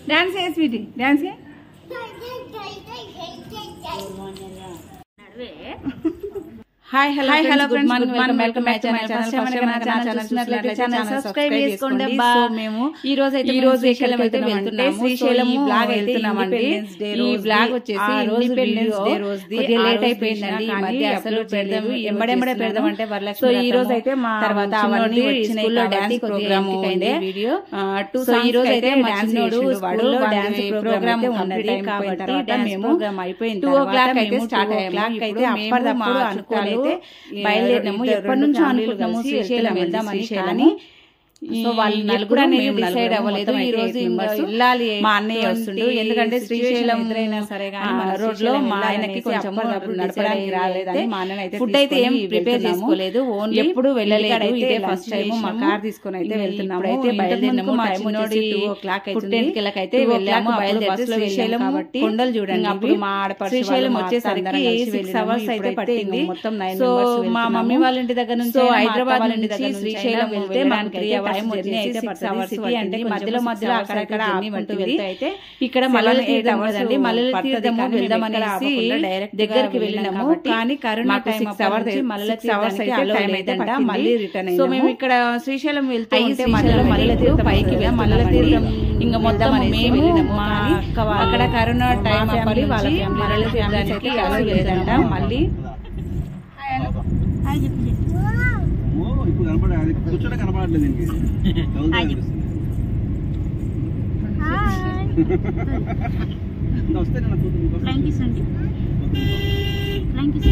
Dance చేసి sweetie dance చేయి hi hello hi hello friends good morning welcome back to my channel first time మన channel చూస్తున్నట్లయితే channel subscribe చేసుకోండి so మేము ఈ రోజు అయితే ఈ రోజు శ్రీశైలం అయితే వెళ్తున్నాము శ్రీశైలం బ్లాగ్ వెళ్తున్నామండి ఈ బ్లాగ్ వచ్చేసి ఇండిపెండెన్స్ డే రోజు కొద్దిగా లేట్ అయిపోయిందండి ఈ మధ్య అసలు పెడదాం ఎంబడెంబడే పెడదాం అంటే వరలక్ష్మి సో ఈ రోజు అయితే మా తర్వాత అవన్నీ స్కూల్లో డాన్స్ ప్రోగ్రామ్ ఉండే వీడియో టూ సో ఈ రోజు అయితే డాన్స్ నోడు వాడు డాన్స్ ప్రోగ్రామ్ ఉన్నది కాబట్టి మేము ప్రోగ్రామ్ అయిపోయింది టూ ఓ క్లాక్ అయితే స్టార్ట్ అయ్యాము అయితే అప్పటిదప్పుడు అనుకోలేదు బయలుదేరినాము ఎప్పటి నుంచో అనుకుంటున్నాము శ్రీశైలం వెళ్దామని కానీ సో వాళ్ళు నలుగురు అనేది డిసైడ్ అవ్వలేదు ఈ రోజు ఇంకా వెళ్ళాలి మా అన్నయ్య వస్తుండు ఎందుకంటే శ్రీశైలం అయినా సరే రోడ్ లో మా ఆయనకి కొంచెం నడపడానికి రాలేదని మా అన్న అయితే ఫుడ్ అయితే ఏం ప్రిపేర్ చేసుకోలేదు ఓన్లీ ఎప్పుడు వెళ్ళలేదు ఇదే ఫస్ట్ టైం మా కార్ తీసుకొని అయితే వెళ్తున్నాము అయితే బయలుదేరినాము మా చిన్నోడి టూ ఓ క్లాక్ అయితే అయితే వెళ్ళాము బయలుదేరి శ్రీశైలం కాబట్టి కొండలు చూడండి అప్పుడు మా ఆడపడుచు శ్రీశైలం వచ్చేసరికి సిక్స్ అవర్స్ అయితే పట్టింది మొత్తం నైన్ సో మా మమ్మీ వాళ్ళ ఇంటి దగ్గర నుంచి హైదరాబాద్ ఇంటి దగ్గర శ్రీశైలం వెళ్తే మనకి టైం జర్నీ అయితే సిక్స్ అవర్స్ అంటే మధ్యలో మధ్యలో అక్కడక్కడ ఆపుకుంటూ వెళ్తే అయితే ఇక్కడ మల్లెల తీర్థం కదండి మల్లెల తీర్థము వెళ్దామనేసి డైరెక్ట్ దగ్గరికి వెళ్ళినాము కానీ కరోనా టైం సిక్స్ అవర్స్ మల్లెల అవర్స్ అయితే టైం అయితే మళ్ళీ రిటర్న్ సో మేము ఇక్కడ శ్రీశైలం వెళ్తే ఉంటే మధ్యలో మల్లెల తీర్థం పైకి మల్లెల తీర్థం ఇంకా మొత్తం మేము మా అక్క అక్కడ కరోనా టైం మళ్ళీ వాళ్ళ మల్లెల తీర్థానికి అలా లేదంట మళ్ళీ ఓ, ఇప్పుడు కనపడ అది కూర్చోనే కనపడట్లేదు దీనికి చదువుతా కనిపిస్తుంది. ఇంకా వస్తే నేను కూతురు ఇంకొక- ఫ్లైంగ్ కిస్ అండి ఫ్లైంగ్ కిస్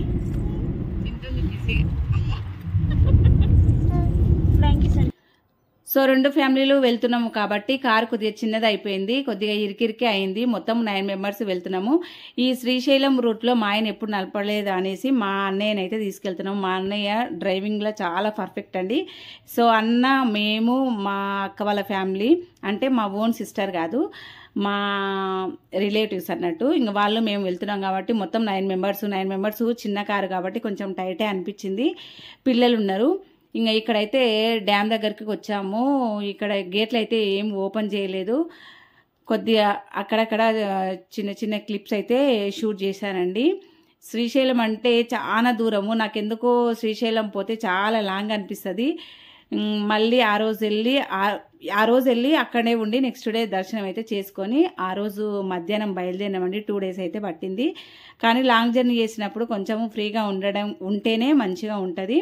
ఫ్లైంగ్ కిస్ అండి సో రెండు ఫ్యామిలీలు వెళ్తున్నాము కాబట్టి కారు కొద్దిగా చిన్నది అయిపోయింది కొద్దిగా ఇరికిరికి అయింది మొత్తం నైన్ మెంబర్స్ వెళ్తున్నాము ఈ శ్రీశైలం రూట్లో మా ఆయన ఎప్పుడు నడపలేదు అనేసి మా అన్నయ్యనైతే తీసుకెళ్తున్నాము మా అన్నయ్య డ్రైవింగ్లో చాలా పర్ఫెక్ట్ అండి సో అన్న మేము మా అక్క వాళ్ళ ఫ్యామిలీ అంటే మా ఓన్ సిస్టర్ కాదు మా రిలేటివ్స్ అన్నట్టు ఇంకా వాళ్ళు మేము వెళ్తున్నాం కాబట్టి మొత్తం నైన్ మెంబర్స్ నైన్ మెంబర్స్ చిన్న కారు కాబట్టి కొంచెం టైటే అనిపించింది పిల్లలు ఉన్నారు ఇంకా ఇక్కడైతే డ్యామ్ దగ్గరికి వచ్చాము ఇక్కడ గేట్లు అయితే ఏం ఓపెన్ చేయలేదు కొద్దిగా అక్కడక్కడ ఆ, చిన్న చిన్న క్లిప్స్ అయితే షూట్ చేశానండి శ్రీశైలం అంటే చాలా దూరము నాకెందుకో శ్రీశైలం పోతే చాలా లాంగ్ అనిపిస్తుంది ఉమ్, మళ్ళీ ఆ రోజు వెళ్ళి ఆ- ఆ రోజు వెళ్ళి అక్కడే ఉండి నెక్స్ట్ డే దర్శనం అయితే చేసుకొని ఆ రోజు మధ్యాహ్నం బయలుదేరినామండి టూ డేస్ అయితే పట్టింది కానీ లాంగ్ జర్నీ చేసినప్పుడు కొంచెం ఫ్రీగా ఉండడం ఉంటేనే మంచిగా ఉంటుంది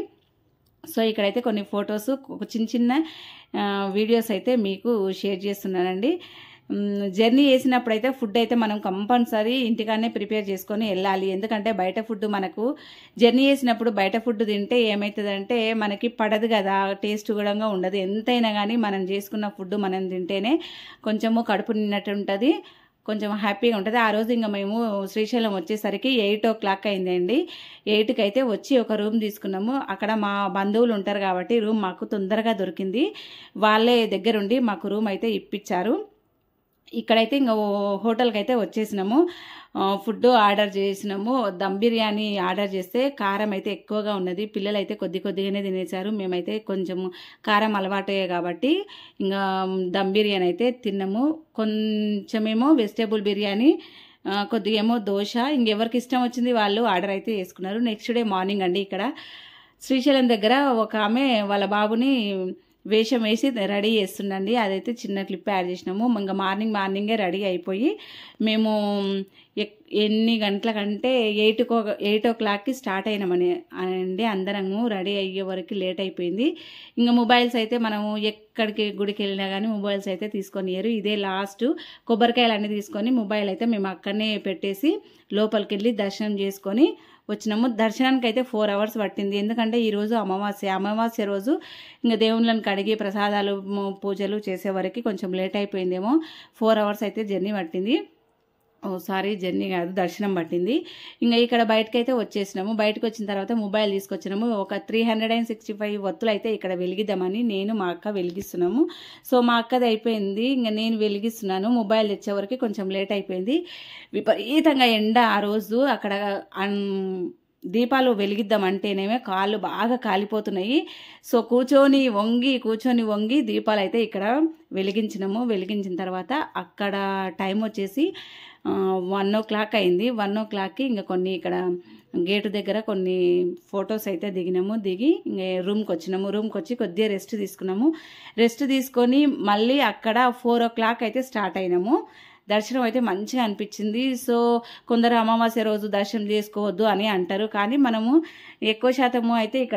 సో ఇక్కడైతే కొన్ని ఫొటోస్ ఒక చిన్న చిన్న ఆ, వీడియోస్ అయితే మీకు షేర్ చేస్తున్నానండి మ్, జర్నీ చేసినప్పుడు అయితే ఫుడ్ అయితే మనం కంపల్సరీ ఇంటికానే ప్రిపేర్ చేసుకొని వెళ్ళాలి ఎందుకంటే బయట ఫుడ్ మనకు జర్నీ చేసినప్పుడు బయట ఫుడ్ తింటే ఏమవుతుందంటే మనకి పడదు కదా టేస్ట్ కూడా ఉండదు ఎంతైనా కానీ మనం చేసుకున్న ఫుడ్ మనం తింటేనే కొంచెము కడుపు నిన్నట్టు ఉంటుంది కొంచెం హ్యాపీగా ఉంటుంది ఆ రోజు ఇంకా మేము శ్రీశైలం వచ్చేసరికి ఎయిట్ ఓ క్లాక్ అయిందండి ఎయిట్కి అయితే వచ్చి ఒక రూమ్ తీసుకున్నాము అక్కడ మా బంధువులు ఉంటారు కాబట్టి రూమ్ మాకు తొందరగా దొరికింది వాళ్ళే దగ్గరుండి మాకు రూమ్ అయితే ఇప్పించారు ఇక్కడైతే ఇంకా ఓ- హోటల్కి అయితే వచ్చేసినాము ఆ, ఫుడ్ ఆర్డర్ చేసినాము దమ్ బిర్యానీ ఆర్డర్ చేస్తే కారం అయితే ఎక్కువగా ఉన్నది పిల్లలు అయితే కొద్ది కొద్దిగానే తినేశారు మేమైతే కొంచెం కారం అలవాటే కాబట్టి ఇంకా దమ్ బిర్యానీ అయితే తిన్నాము కొంచెమేమో వెజిటేబుల్ బిర్యానీ ఆ, కొద్దిగా ఏమో దోశ ఇంకెవరికి ఇష్టం వచ్చింది వాళ్ళు ఆర్డర్ అయితే చేసుకున్నారు నెక్స్ట్ డే మార్నింగ్ అండి ఇక్కడ శ్రీశైలం దగ్గర ఒక ఆమె వాళ్ళ బాబుని వేషం వేసి రెడీ చేస్తుండండి అదైతే చిన్న క్లిప్ యాడ్ చేసినాము ఇంకా మార్నింగ్ మార్నింగే రెడీ అయిపోయి మేము ఎక్- ఎన్ని గంటలకంటే ఎయిట్ ఎయిట్ ఓ క్లాక్కి స్టార్ట్ అయినామని అండి అందరము రెడీ అయ్యే వరకు లేట్ అయిపోయింది ఇంకా మొబైల్స్ అయితే మనము ఎక్కడికి గుడికి వెళ్ళినా కానీ మొబైల్స్ అయితే తీసుకొనియరు ఇదే లాస్ట్ కొబ్బరికాయలు అన్నీ తీసుకొని మొబైల్ అయితే మేము అక్కడనే పెట్టేసి లోపలికి వెళ్ళి దర్శనం చేసుకొని వచ్చినాము దర్శనానికి అయితే ఫోర్ అవర్స్ పట్టింది ఎందుకంటే ఈరోజు అమావాస్య అమావాస్య రోజు ఇంకా దేవుళ్ళని కడిగి ప్రసాదాలు ము- పూజలు చేసే వరకు కొంచెం లేట్ అయిపోయిందేమో ఫోర్ అవర్స్ అయితే జర్నీ పట్టింది ఓ సారీ జర్నీ కాదు దర్శనం పట్టింది ఇంకా ఇక్కడ బయటకు అయితే వచ్చేసినాము బయటకు వచ్చిన తర్వాత మొబైల్ తీసుకొచ్చినాము ఒక three hundred and sixty five వత్తులు అయితే ఇక్కడ వెలిగిద్దామని నేను మా అక్క వెలిగిస్తున్నాము సో మా అక్కది అయిపోయింది ఇంకా నేను వెలిగిస్తున్నాను మొబైల్ తెచ్చే వరకు కొంచెం లేట్ అయిపోయింది విపరీతంగా ఎండ ఆ రోజు అక్కడ అన్- దీపాలు వెలిగిద్దామంటేనేమే కాళ్ళు బాగా కాలిపోతున్నాయి సో కూర్చొని వంగి కూర్చొని వంగి దీపాలు అయితే ఇక్కడ వెలిగించినాము వెలిగించిన తర్వాత అక్కడ టైం వచ్చేసి వన్ ఓ క్లాక్ అయింది వన్ ఓ క్లాక్కి ఇంకా కొన్ని ఇక్కడ గేటు దగ్గర కొన్ని ఫొటోస్ అయితే దిగినాము దిగి ఇంకా రూమ్కి వచ్చినాము రూమ్కి వచ్చి కొద్దిగా రెస్ట్ తీసుకున్నాము రెస్ట్ తీసుకొని మళ్ళీ అక్కడ ఫోర్ ఓ క్లాక్ అయితే స్టార్ట్ అయినాము దర్శనం అయితే మంచిగా అనిపించింది సో కొందరు అమావాస్య రోజు దర్శనం చేసుకోవద్దు అని అంటారు కానీ మనము ఎక్కువ శాతము అయితే ఇక్కడ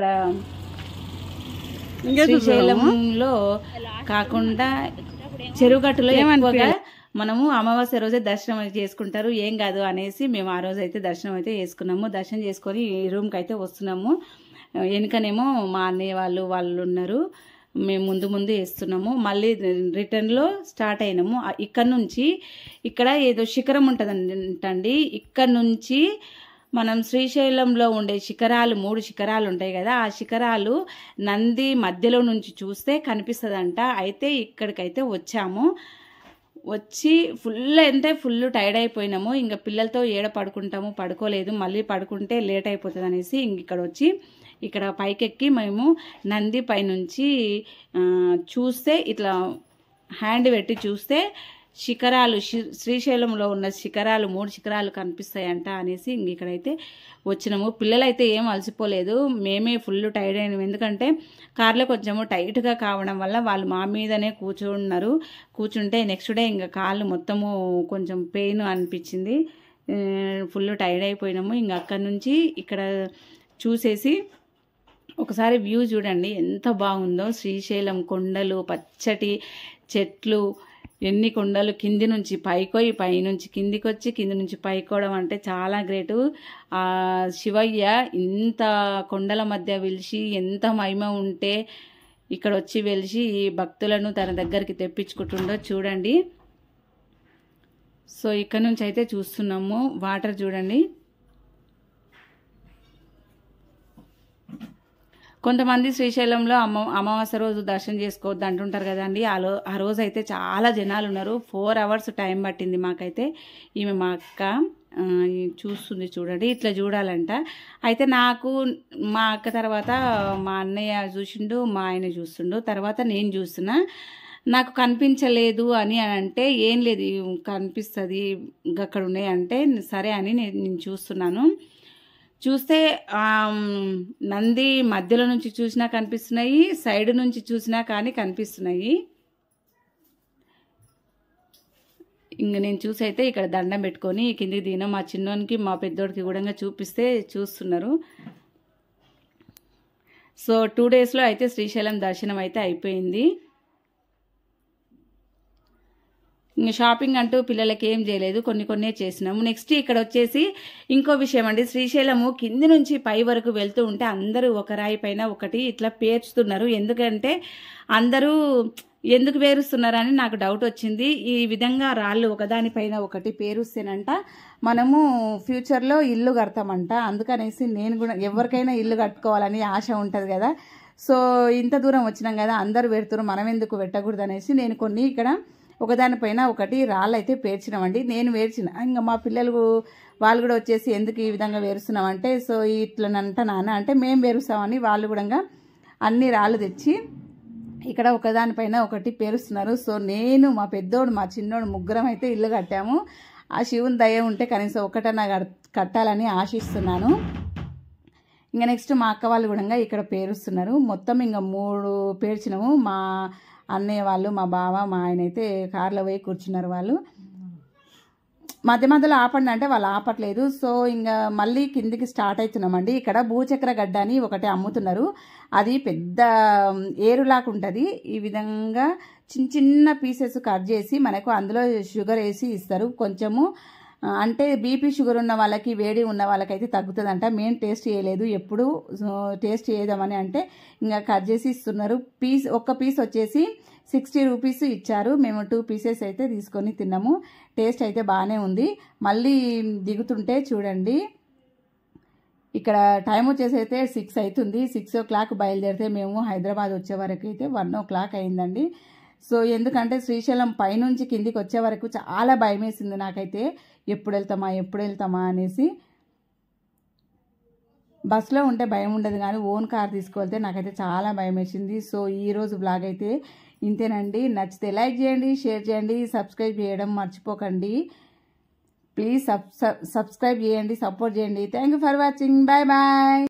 శ్రీశైలంలో కాకుండా చెరువుగట్టులో ఎక్కువగా మనము అమావాస్య రోజే దర్శనం అయితే చేసుకుంటారు ఏం కాదు అనేసి మేము ఆ రోజు అయితే దర్శనం అయితే చేసుకున్నాము దర్శనం చేసుకొని ఈ రూమ్కి అయితే వస్తున్నాము వెనుకనేమో మా అన్నయ్య వాళ్ళు వాళ్ళు ఉన్నారు మేము ముందు ముందు వేస్తున్నాము మళ్ళీ రిటర్న్లో స్టార్ట్ అయినాము ఆ- ఇక్కడ నుంచి ఇక్కడ ఏదో శిఖరం ఉంటుందంటండి ఇక్కడ నుంచి మనం శ్రీశైలంలో ఉండే శిఖరాలు మూడు శిఖరాలు ఉంటాయి కదా ఆ శిఖరాలు నంది మధ్యలో నుంచి చూస్తే కనిపిస్తుందంట అయితే ఇక్కడికైతే వచ్చాము వచ్చి ఫుల్ అంటే ఫుల్ టైర్డ్ అయిపోయినాము ఇంకా పిల్లలతో ఏడ పడుకుంటాము పడుకోలేదు మళ్ళీ పడుకుంటే లేట్ అయిపోతుంది అనేసి ఇంక ఇక్కడ వచ్చి ఇక్కడ పైకెక్కి మేము నంది పైనుంచి ఆ, చూస్తే ఇట్లా హ్యాండ్ పెట్టి చూస్తే శిఖరాలు శి- శ్రీశైలంలో ఉన్న శిఖరాలు మూడు శిఖరాలు కనిపిస్తాయంట అనేసి ఇంక ఇక్కడైతే వచ్చినాము పిల్లలైతే ఏం అలసిపోలేదు మేమే ఫుల్ టైర్డ్ అయినాము ఎందుకంటే కార్లో కొంచెము టైట్గా కావడం వల్ల వాళ్ళు మా మీదనే కూర్చున్నారు కూర్చుంటే నెక్స్ట్ డే ఇంకా కాళ్ళు మొత్తము కొంచెం పెయిన్ అనిపించింది ఫుల్ టైర్డ్ అయిపోయినాము ఇంకా అక్కడి నుంచి ఇక్కడ చూసేసి ఒకసారి వ్యూ చూడండి ఎంత బాగుందో శ్రీశైలం కొండలు పచ్చటి చెట్లు ఎన్ని కొండలు కింది నుంచి పైకోయి పైనుంచి కిందికి వచ్చి కింది నుంచి పైకోవడం అంటే చాలా గ్రేటు ఆ శివయ్య ఇంత కొండల మధ్య వెలిసి ఎంత మహిమ ఉంటే ఇక్కడ వచ్చి వెలిసి ఈ భక్తులను తన దగ్గరికి తెప్పించుకుంటుండో చూడండి సో ఇక్కడ నుంచి అయితే చూస్తున్నాము వాటర్ చూడండి కొంతమంది శ్రీశైలంలో అమ్మ అమావాస్య రోజు దర్శనం చేసుకోవద్దు అంటుంటారు కదండి ఆ లో ఆ రోజు అయితే చాలా జనాలు ఉన్నారు ఫోర్ అవర్స్ టైం పట్టింది మాకైతే ఈమె మా అక్క ఆ, ఈ చూస్తుంది చూడండి ఇట్లా చూడాలంట అయితే నాకు మా అక్క తర్వాత మా అన్నయ్య చూసిండు మా ఆయన చూస్తుండు తర్వాత నేను చూస్తున్నా నాకు కనిపించలేదు అని అని అంటే ఏం లేదు కనిపిస్తుంది అక్కడ ఉన్నాయి అంటే సరే అని నేను నేను చూస్తున్నాను చూస్తే ఆమ్, నంది మధ్యలో నుంచి చూసినా కనిపిస్తున్నాయి సైడ్ నుంచి చూసినా కానీ కనిపిస్తున్నాయి ఇంక నేను చూసి అయితే ఇక్కడ దండం పెట్టుకొని కిందికి దిగిన మా చిన్నోనికి మా పెద్దోడికి కూడా చూపిస్తే చూస్తున్నారు సో టూ డేస్లో అయితే శ్రీశైలం దర్శనం అయితే అయిపోయింది ఇంక షాపింగ్ అంటూ పిల్లలకి ఏం చేయలేదు కొన్ని కొన్నే చేసినాము నెక్స్ట్ ఇక్కడ వచ్చేసి ఇంకో విషయం అండి శ్రీశైలము కింది నుంచి పై వరకు వెళ్తూ ఉంటే అందరూ ఒక రాయి పైన ఒకటి ఇట్లా పేర్చుతున్నారు ఎందుకంటే అందరూ ఎందుకు పేరుస్తున్నారని నాకు డౌట్ వచ్చింది ఈ విధంగా రాళ్ళు ఒకదానిపైన ఒకటి పేరుస్తేనంట మనము ఫ్యూచర్లో ఇల్లు కడతామంట అందుకనేసి నేను కూడా ఎవరికైనా ఇల్లు కట్టుకోవాలని ఆశ ఉంటుంది కదా సో ఇంత దూరం వచ్చినాం కదా అందరూ పెడుతున్నారు మనం ఎందుకు పెట్టకూడదు అనేసి నేను కొన్ని ఇక్కడ ఒకదానిపైన ఒకటి రాళ్ళు అయితే పేర్చినామండి నేను వేర్చిన ఇంకా మా పిల్లలు వాళ్ళు కూడా వచ్చేసి ఎందుకు ఈ విధంగా వేరుస్తున్నామంటే సో ఇట్లనంట నాన్న అంటే మేము వేరుస్తామని వాళ్ళు కూడా అన్ని రాళ్ళు తెచ్చి ఇక్కడ ఒకదానిపైన ఒకటి పేరుస్తున్నారు సో నేను మా పెద్దోడు మా చిన్నోడు ముగ్గురం అయితే ఇల్లు కట్టాము ఆ శివుని దయ ఉంటే కనీసం ఒకటన్నా కట్- కట్టాలని ఆశిస్తున్నాను ఇంకా నెక్స్ట్ మా అక్క వాళ్ళు కూడా ఇక్కడ పేరుస్తున్నారు మొత్తం ఇంకా మూడు పేర్చినాము మా అన్నయ్య వాళ్ళు మా బావ మా ఆయన అయితే కార్లో పోయి కూర్చున్నారు వాళ్ళు మధ్య మధ్యలో ఆపండి అంటే వాళ్ళు ఆపట్లేదు సో ఇంకా మళ్ళీ కిందికి స్టార్ట్ అవుతున్నామండి ఇక్కడ భూచక్ర గడ్డ అని ఒకటి అమ్ముతున్నారు అది పెద్ద ఏరులాగా ఉంటుంది ఈ విధంగా చిన్న చిన్న పీసెస్ కట్ చేసి మనకు అందులో షుగర్ వేసి ఇస్తారు కొంచెము ఆ, అంటే బీపీ షుగర్ ఉన్న వాళ్ళకి వేడి ఉన్న వాళ్ళకైతే తగ్గుతుందంట మేము టేస్ట్ చేయలేదు ఎప్పుడు సో, టేస్ట్ చేద్దామని అంటే ఇంకా కట్ చేసి ఇస్తున్నారు పీస్ ఒక్క పీస్ వచ్చేసి సిక్స్టీ రూపీస్ ఇచ్చారు మేము టూ పీసెస్ అయితే తీసుకొని తిన్నాము టేస్ట్ అయితే బాగానే ఉంది మళ్ళీ దిగుతుంటే చూడండి ఇక్కడ టైం వచ్చేసి అయితే సిక్స్ అవుతుంది సిక్స్ ఓ క్లాక్ బయలుదేరితే మేము హైదరాబాద్ వచ్చే వరకు అయితే వన్ ఓ క్లాక్ అయిందండి సో ఎందుకంటే శ్రీశైలం పైనుంచి కిందికి వచ్చే వరకు చాలా భయం వేసింది నాకైతే ఎప్పుడు వెళ్తామా ఎప్పుడు వెళ్తామా అనేసి బస్సులో ఉంటే భయం ఉండదు కానీ ఓన్ కార్ తీసుకెళ్తే నాకైతే చాలా భయం వేసింది సో ఈ రోజు బ్లాగ్ అయితే ఇంతేనండి నచ్చితే లైక్ చేయండి షేర్ చేయండి సబ్స్క్రైబ్ చేయడం మర్చిపోకండి ప్లీజ్ సబ్ సబ్స్క్రైబ్ చేయండి సపోర్ట్ చేయండి thank you for watching bye bye